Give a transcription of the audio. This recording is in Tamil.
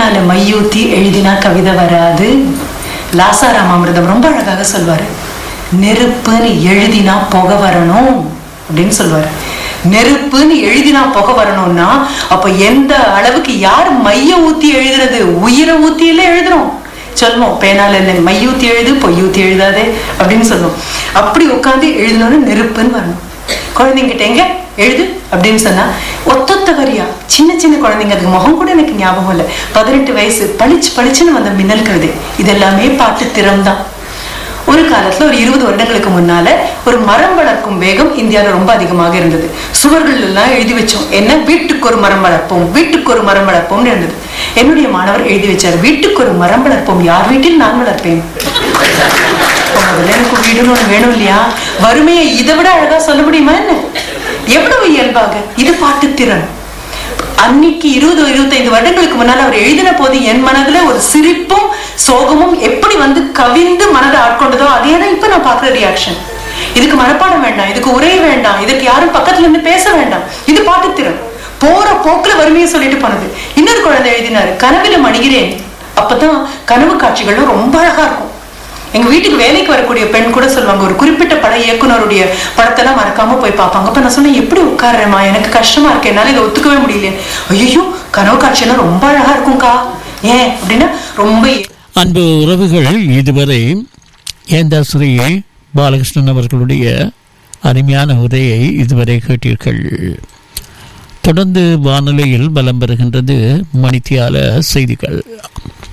பேனால மையூத்தி எழுதினா கவிதை வராது லாசாராம் அமிர்தம் ரொம்ப அழகாக சொல்வாரு நெருப்புன்னு எழுதினா புகை வரணும் அப்படின்னு சொல்வாரு நெருப்புன்னு எழுதினா புகை வரணும்னா அப்ப எந்த அளவுக்கு யார் மைய ஊத்தி எழுதுறது உயிரை ஊத்தியில எழுதுறோம் சொல்லுவோம் பேனால என்ன மையூத்தி எழுது பொய்யூத்தி எழுதாதே அப்படின்னு சொல்லுவோம் அப்படி உட்காந்து எழுதணும்னு நெருப்புன்னு வரணும் குழந்தைங்கிட்ட எங்க எழுது அப்படின்னு சொன்னா ஒத்தொத்த வரியா சின்ன சின்ன குழந்தைங்க அதுக்கு முகம் கூட எனக்கு ஞாபகம் இல்லை பதினெட்டு வயசு பளிச்சு பளிச்சுன்னு வந்த மின்னல் கவிதை இதெல்லாமே பாட்டு திறம்தான் ஒரு காலத்துல ஒரு இருபது வருடங்களுக்கு முன்னால ஒரு மரம் வளர்க்கும் வேகம் இந்தியால ரொம்ப அதிகமாக இருந்தது சுவர்கள் எல்லாம் எழுதி வச்சோம் என்ன வீட்டுக்கு ஒரு மரம் வளர்ப்போம் வீட்டுக்கு ஒரு மரம் வளர்ப்போம்னு இருந்தது என்னுடைய மாணவர் எழுதி வச்சார் வீட்டுக்கு ஒரு மரம் வளர்ப்போம் யார் வீட்டில் நான் வளர்ப்பேன் முதல்ல எனக்கு வீடுன்னு ஒண்ணு வேணும் இல்லையா வறுமையை இதை விட அழகா சொல்ல முடியுமா என்ன எவ்வளவு இயல்பாக இது பாட்டு திறன் அன்னைக்கு இருபது இருபத்தைந்து வருடங்களுக்கு முன்னால் அவர் எழுதின போது என் மனதுல ஒரு சிரிப்பும் சோகமும் எப்படி வந்து கவிந்து மனதை ஆட்கொண்டதோ அதே தான் இப்ப நான் பாக்குற ரியாக்ஷன் இதுக்கு மனப்பாடம் வேண்டாம் இதுக்கு உரை வேண்டாம் இதுக்கு யாரும் பக்கத்துல இருந்து பேச வேண்டாம் இது பாட்டுத்திறன் போற போக்குல வறுமையை சொல்லிட்டு போனது இன்னொரு குழந்தை எழுதினாரு கனவில மணிகிறேன் அப்பதான் கனவு காட்சிகளும் ரொம்ப அழகா இருக்கும் எங்க வீட்டுக்கு வேலைக்கு வரக்கூடிய பெண் கூட சொல்லுவாங்க ஒரு குறிப்பிட்ட பட இயக்குனருடைய படத்தெல்லாம் மறக்காம போய் பார்ப்பாங்க அப்ப நான் சொன்னேன் எப்படி உட்கார்றேம்மா எனக்கு கஷ்டமா இருக்கு என்னால இதை ஒத்துக்கவே முடியல ஐயோ கனவு காட்சியெல்லாம் ரொம்ப அழகா இருக்கும்க்கா ஏன் அப்படின்னா ரொம்ப அன்பு உறவுகள் இதுவரை ஏந்தா ஸ்ரீ பாலகிருஷ்ணன் அவர்களுடைய அருமையான உரையை இதுவரை கேட்டீர்கள் தொடர்ந்து வானொலியில் பலம் பெறுகின்றது மணித்தியால செய்திகள்